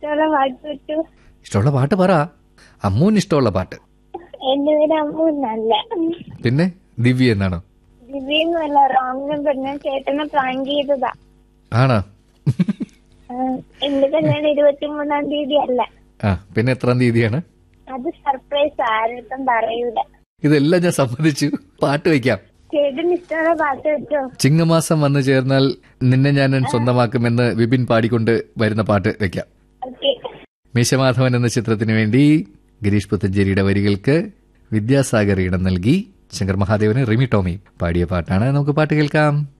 ഇഷ്ടമുള്ള പാട്ട് വെച്ചു ഇഷ്ടമുള്ള പാട്ട് പറ അമ്മൂന് ഇഷ്ടമുള്ള പാട്ട് എന്റെ പേര് അമ്മ എന്നല്ല പിന്നെ ദിവ്യ എന്നാണോ ദിവ്യൊന്നുമല്ല റോങ് നമ്പർ ഞാൻ ചേട്ടനെ പ്രാങ്ക് ചെയ്തതാ ആണോ ആ, എന്റെ കല്യാണം ഇരുപത്തി മൂന്നാം തീയതി അല്ല ആ പിന്നെ എത്രാം തീയതിയാണ് അത് സർപ്രൈസ് ആരുടെ പറയൂല ഇതെല്ലാം ഞാൻ സമ്മതിച്ചു പാട്ട് വയ്ക്കാം ചേട്ടന് ഇഷ്ടമുള്ള പാട്ട് വെച്ചോ ചിങ്ങമാസം വന്നു ചേർന്നാൽ നിന്നെ ഞാൻ സ്വന്തമാക്കുമെന്ന് വിപിൻ പാടിക്കൊണ്ട് വരുന്ന പാട്ട് വെക്കാം ഓക്കെ മീശമാധവൻ എന്ന ചിത്രത്തിനു വേണ്ടി ഗിരീഷ് പുത്തഞ്ചേരിയുടെ വരികൾക്ക് വിദ്യാസാഗർ ഇടം നൽകി ശങ്കർ മഹാദേവന് റിമി ടോമി പാടിയ പാട്ടാണ് നമുക്ക് പാട്ട് കേൾക്കാം